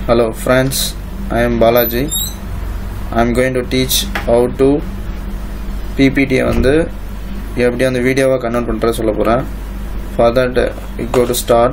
Hello friends, I am Balaji. I am going to teach how to PPT வந்து எப்படி அந்த வீடியோவாக convert பண்ணுறது சொல்ல போகிறேன் for that go to start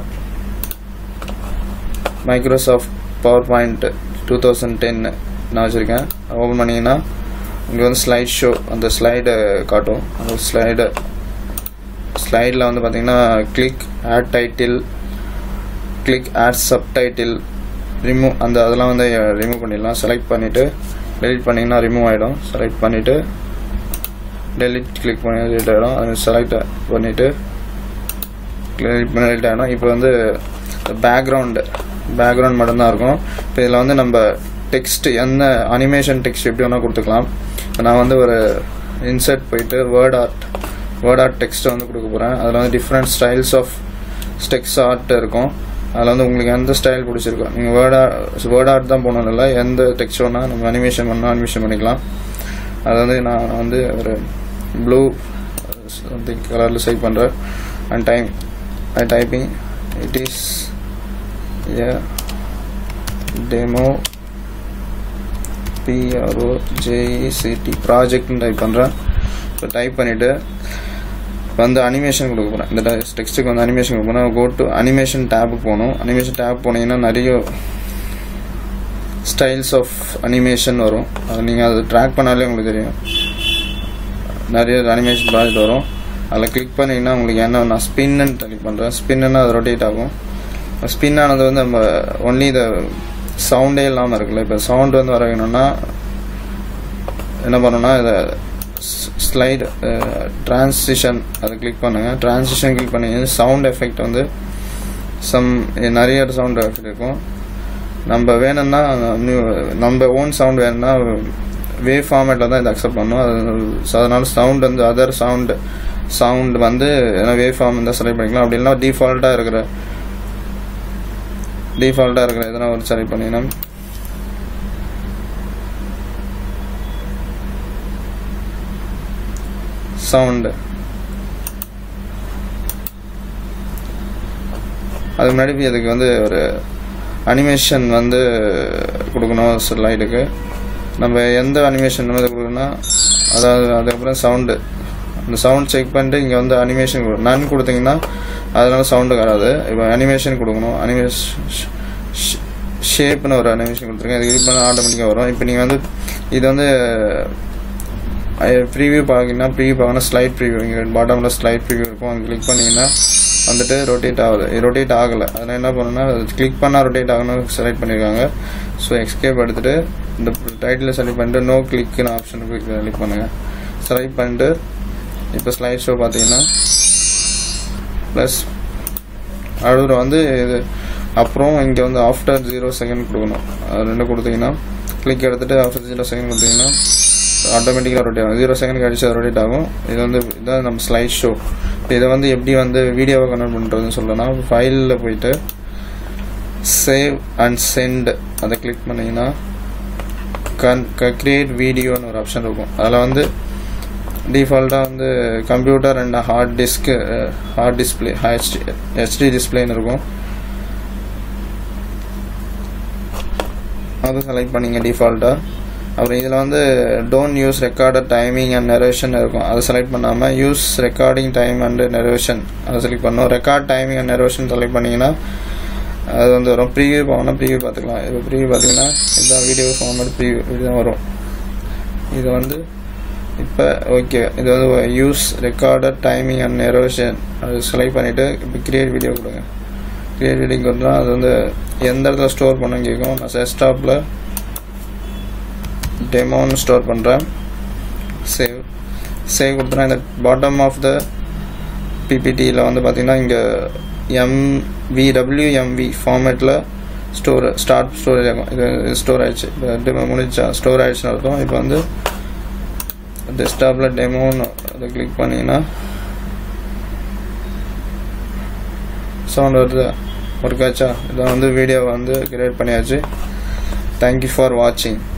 Microsoft PowerPoint two thousand ten நான் வச்சுருக்கேன் ஓப்பன் பண்ணிங்கன்னா இங்கே வந்து ஸ்லைட் ஷோ அந்த ஸ்லைடை காட்டும் அந்த ஸ்லைடை ஸ்லைடில் வந்து பார்த்தீங்கன்னா click add title click add subtitle remove அந்த அதெல்லாம் வந்து ரிமூவ் பண்ணிடலாம் செலக்ட் பண்ணிவிட்டு டெலிட் பண்ணிங்கன்னா ரிமூவ் ஆகிடும் செலக்ட் பண்ணிவிட்டு டெலிட் கிளிக் பண்ணி டெலிட் ஆகிடும் அது செலக்ட் பண்ணிவிட்டு டெலிட் பண்ணி டெலிட் ஆகிடும் இப்போ வந்து பேக்ரவுண்டு பேக்ரவுண்ட் மட்டும்தான் இருக்கும் இப்போ இதில் வந்து நம்ம டெக்ஸ்ட் என்ன அனிமேஷன் டெக்ஸ்ட் எப்படி வேணால் கொடுத்துக்கலாம் இப்போ நான் வந்து ஒரு இன்சர்ட் போயிட்டு வேர்ட் ஆர்ட் வேர்ட் ஆர்ட் டெக்ஸ்ட்டை வந்து கொடுக்க போகிறேன் அதில் வந்து different styles of text art இருக்கும் அதில் வந்து உங்களுக்கு எந்த ஸ்டைல் பிடிச்சிருக்கோ நீங்கள் வேர்ட் ஆர்ட் வேர்ட் ஆர்ட் தான் போகணும் இல்லை எந்த டெக்ஸ்ட் வேணால் நம்ம அனிமேஷன் பண்ணால் அனிமேஷன் பண்ணிக்கலாம் அது வந்து நான் வந்து ஒரு ப்ளூ சம்திங் கலரில் செலக்ட் பண்ணுறேன் and time I typing it is a demo P R O J E C T ப்ராஜெக்ட்னு டைப் பண்ணுறேன் இப்போ டைப் பண்ணிவிட்டு இப்போ வந்து அனிமேஷன் கொடுக்க போகிறேன் இந்த டெக்ஸ்ட்டுக்கு வந்து அனிமேஷன் கொடுக்க போகிறேன் கோ டு அனிமேஷன் டேபுக்கு போகணும் அனிமேஷன் டேப் போனீங்கன்னா நிறைய ஸ்டைல்ஸ் ஆஃப் அனிமேஷன் வரும் அது நீங்கள் அதை ட்ராக் பண்ணாலே உங்களுக்கு தெரியும் நிறைய அனிமேஷன் ப்ராஜெக்ட் வரும் அதில் கிளிக் பண்ணிங்கன்னா உங்களுக்கு என்ன நான் ஸ்பின்னு கிளிக் பண்ணுறேன் ஸ்பின்னுன்னா அது ரொட்டேட் ஆகும் ஸ்பின் ஆனது வந்து நம்ம ஒன்லி இந்த சவுண்டே இல்லாமல் இருக்குல்ல இப்போ சவுண்ட் வந்து வர வேணும்னா என்ன பண்ணணும்னா இதை ஸ்லைடு டிரான்சிஷன் அதை கிளிக் பண்ணுங்கள் டிரான்சிஷன் கிளிக் பண்ணி சவுண்ட் எஃபெக்ட் வந்து சம் நிறைய சவுண்ட் எஃபெக்ட் இருக்கும் நம்ம வேணும்னா நம்ம ஓன் சவுண்ட் வேணும்னா வே ஃபார்மேட்டில் தான் இதை அக்செப்ட் பண்ணும் அது அதனால சவுண்ட் வந்து அதர் சவுண்ட் சவுண்ட் வந்து வே ஃபார்ம் இருந்தால் செலக்ட் பண்ணிக்கலாம் அப்படி இல்லைனா டிஃபால்ட்டாக இருக்கிற டிஃபால்ட்டாக இருக்கிற எதனா ஒரு செலக்ட் பண்ணிங்கன்னா சவுண்டு அது முன்னாடி அதுக்கு வந்து ஒரு அனிமேஷன் வந்து கொடுக்கணும் ஸ்லைடுக்கு நம்ம எந்த அனிமேஷன் வந்து கொடுக்கணும்னா அதாவது அதுக்கப்புறம் சவுண்டு அந்த சவுண்ட் செக் பண்ணிட்டு இங்கே வந்து அனிமேஷன் நன் கொடுத்தீங்கன்னா அதனால சவுண்டு வராது இப்போ அனிமேஷன் கொடுக்கணும் அனிமேஷன் ஷேப்னு ஒரு அனிமேஷன் கொடுத்துருக்கேன் அது கிளிக் பண்ணால் ஆட்டோமேட்டிக்காக வரும் இப்போ நீங்கள் வந்து இது வந்து ப்ரீவியூ பார்க்கணுன்னா ப்ரீவியூ பார்க்கணும் ஸ்லைட் ப்ரீவியூ இங்கே பாட்டமில் ஸ்லைட் ப்ரீவியூ இருக்கும் அங்கே கிளிக் பண்ணிங்கன்னா வந்துட்டு ரொட்டேட் ஆகுது ரொட்டேட் ஆகலை அதனால் என்ன பண்ணணும்னா கிளிக் பண்ணால் ரொட்டேட் ஆகணும் செலக்ட் பண்ணியிருக்காங்க ஸோ எக்ஸ்கேப் எடுத்துகிட்டு இந்த டைட்டில் செலக்ட் பண்ணிட்டு நோ கிளிக்னு ஆப்ஷன் கிளிக் பண்ணுங்கள் செலக்ட் பண்ணிட்டு இப்போ ஸ்லைட் ஷோ பார்த்தீங்கன்னா ப்ளஸ் அடுத்து வந்து இது அப்புறம் இங்கே வந்து ஆஃப்டர் ஜீரோ செகண்ட் கொடுக்கணும் அது ரெண்டு கொடுத்தீங்கன்னா கிளிக் எடுத்துகிட்டு ஆஃப்டர் ஜீரோ செகண்ட் கொடுத்தீங்கன்னா ஆட்டோமேட்டிக்காக ரொட்டேட் ஆகும் ஜீரோ செகண்ட் கழிச்சு அது ரொட்டேட் ஆகும் இது வந்து இதான் நம்ம ஸ்லைட் ஷோ இதை வந்து எப்படி வந்து வீடியோவை கன்வெர்ட் பண்ணுறதுன்னு சொல்லனா ஃபைலில் போயிட்டு சேவ் அண்ட் சென்ட் அதை கிளிக் பண்ணிங்கன்னா கன் கிரியேட் வீடியோன்னு ஒரு ஆப்ஷன் இருக்கும் அதில் வந்து டிஃபால்ட்டாக வந்து computer and hard disk hard display HD HD டிஸ்பிளேன்னு இருக்கும் அதை செலக்ட் பண்ணிங்க டிஃபால்ட்டாக அப்புறம் இதில் வந்து don't use recorder timing and narration இருக்கும் அதை செலக்ட் பண்ணாமல் use recording time and narration அதை செலக்ட் பண்ணணும் record timing and narration select பண்ணிங்கன்னா அது வந்து வரும் ப்ரீவியூ போகணும் ப்ரீவியூ பார்த்துக்கலாம் இப்போ ப்ரீவியூ பார்த்தீங்கன்னா இதுதான் வீடியோ ஃபார்மேட் ப்ரீவியூ இதுதான் வரும் இது வந்து இப்போ ஓகே இது வந்து use recorder timing and narration அது செலக்ட் பண்ணிவிட்டு இப்போ கிரியேட் வீடியோ கொடுங்க கிரியேட் வீடியோ கொடுத்தா அது வந்து எந்த இடத்துல ஸ்டோர் பண்ண கேட்கும் நான் டெஸ்க்டாப்பில் டெமோன்னு ஸ்டோர் பண்ணுறேன் சேவ் சேவ் கொடுத்தனா இந்த பாட்டம் ஆஃப் த பிபிடியில் வந்து பார்த்தீங்கன்னா இங்கே எம்வி டபிள்யூஎம்வி ஃபார்மேட்டில் ஸ்டோர் ஸ்டார்ட் ஸ்டோரேஜ் ஆகும் இது ஸ்டோர் ஆயிடுச்சு இப்போ டெமோ முடிச்சா ஸ்டோர் ஆயிடுச்சுன்னு அர்த்தம் இப்போ வந்து டெஸ்க்டாப்பில் டெமோன்னு அதை கிளிக் பண்ணிங்கன்னா சவுண்ட் வருது ஒர்க் ஆச்சா இதை வந்து வீடியோ வந்து கிரியேட் பண்ணியாச்சு தேங்க்யூ ஃபார் வாட்சிங்